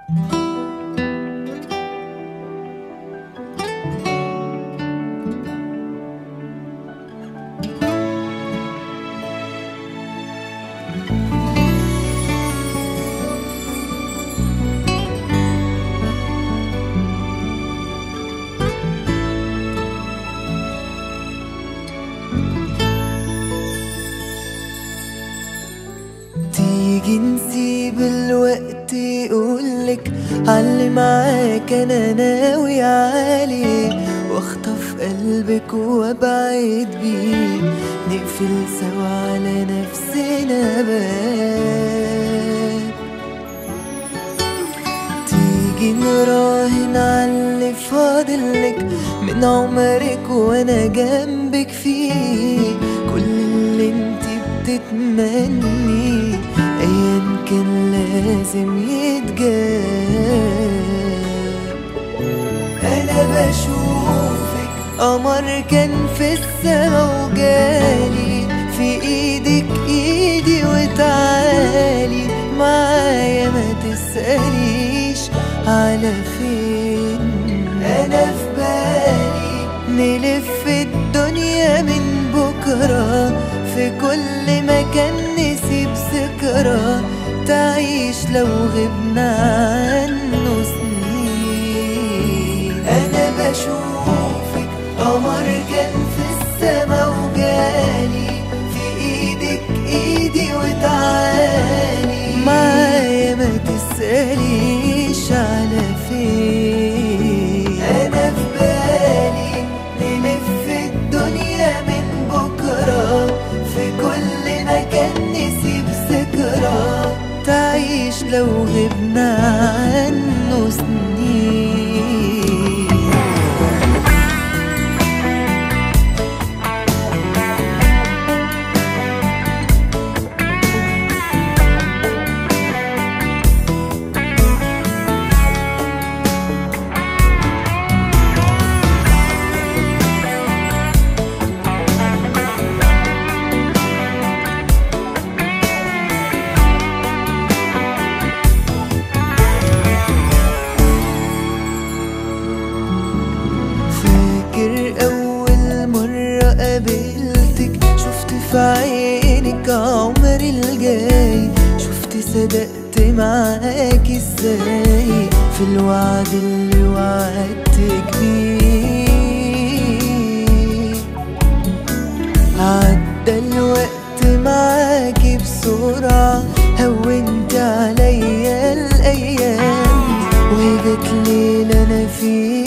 تيجي نسيب الوقت يقولك عاللي معاك انا ناوي عليه واخطف قلبك وابعد بيه نقفل سوا على نفسنا باب تيجي نراهن عاللي فاضلك من عمرك وانا جنبك فيه كل اللي انت بتتمني ايا كان لازم يتجاب انا بشوفك قمر كان في السما وجالي في ايدك ايدي وتعالي معايا ما تسأليش على فين انا في بالي نلف الدنيا من بكرة في كل مكان نسيب ذكرى تعيش لو غبنا عنه سنين انا بشوفك قمر كان في السما وجالي في ايدك ايدي وتعالي معايا ما تسأليش على فين انا في بالي نلف الدنيا من بكرة في كل مكان نسيب ذكرى تعيش لو غبنا عنه سنين فاكر أول مرة قابلتك شفت في عينك عمري الجاي شفت صدقت معاك ازاي في الوعد اللي وعدتك بيه عدى الوقت معاكي بسرعة هونت عليا الأيام وجت ليلة أنا فيها